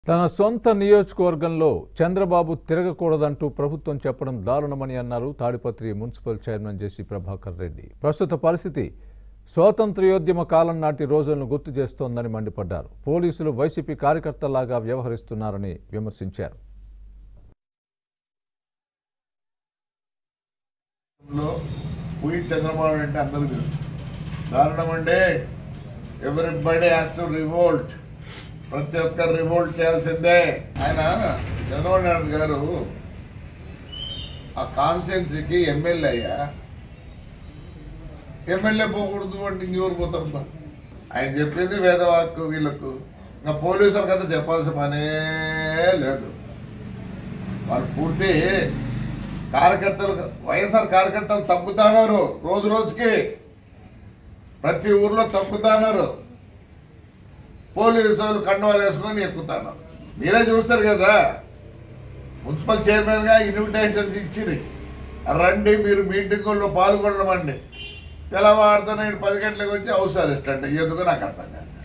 తన సొంత నియోజకవర్గంలో చంద్రబాబు తిరగకూడదంటూ ప్రభుత్వం చెప్పడం దారుణమని అన్నారు Tadipatri municipal chairman JC Prabhakar Reddy ప్రస్తుత పరిస్థితి స్వాతంత్ర్యోద్యమ కాలం నాటి రోజులను గుర్తు చేస్తోందని మండిపడ్డారు పోలీసులు వైసీపీ కార్యకర్తలాగా వ్యవహరిస్తున్నారని విమర్శించారు లో పూయి చంద్రబాబు అంటే అందరికీ తెలుసు దారుణం అంటే ఎవ్రీబడి హ్యాస్ టు రివోల్ట్ ప్రతి ఒక్కరు రివోల్ట్ చేయాల్సిందే ఆయన చంద్రబాబు నాయుడు గారు ఆ కాన్స్టిట్యున్సీకి ఎమ్మెల్యే అయ్యా ఎమ్మెల్యే పోకూడదు అంటే ఇంకెవరు పోతారు బా? ఆయన చెప్పింది వేదవాక్కు వీళ్ళకు ఇంకా పోలీసుల కథ చెప్పాల్సిన పనే లేదు వాళ్ళు పూర్తి కార్యకర్తలు వైఎస్ఆర్ కార్యకర్తలు తగ్గుతున్నారు రోజు రోజుకి ప్రతి ఊర్లో తగ్గుతున్నారు పోలీసు వాళ్ళు కండువాలు వేసుకొని ఎక్కుతున్నారు మీరే చూస్తారు కదా మున్సిపల్ చైర్మన్ గా ఇన్విటేషన్ ఇచ్చింది రండి మీరు మీటింగుల్లో పాల్గొనమండి తెల్లవారుతో నేను పది గంటలకు వచ్చి హౌస్ అరెస్ట్ అంటే ఎందుకు నాకు అర్థం కాదు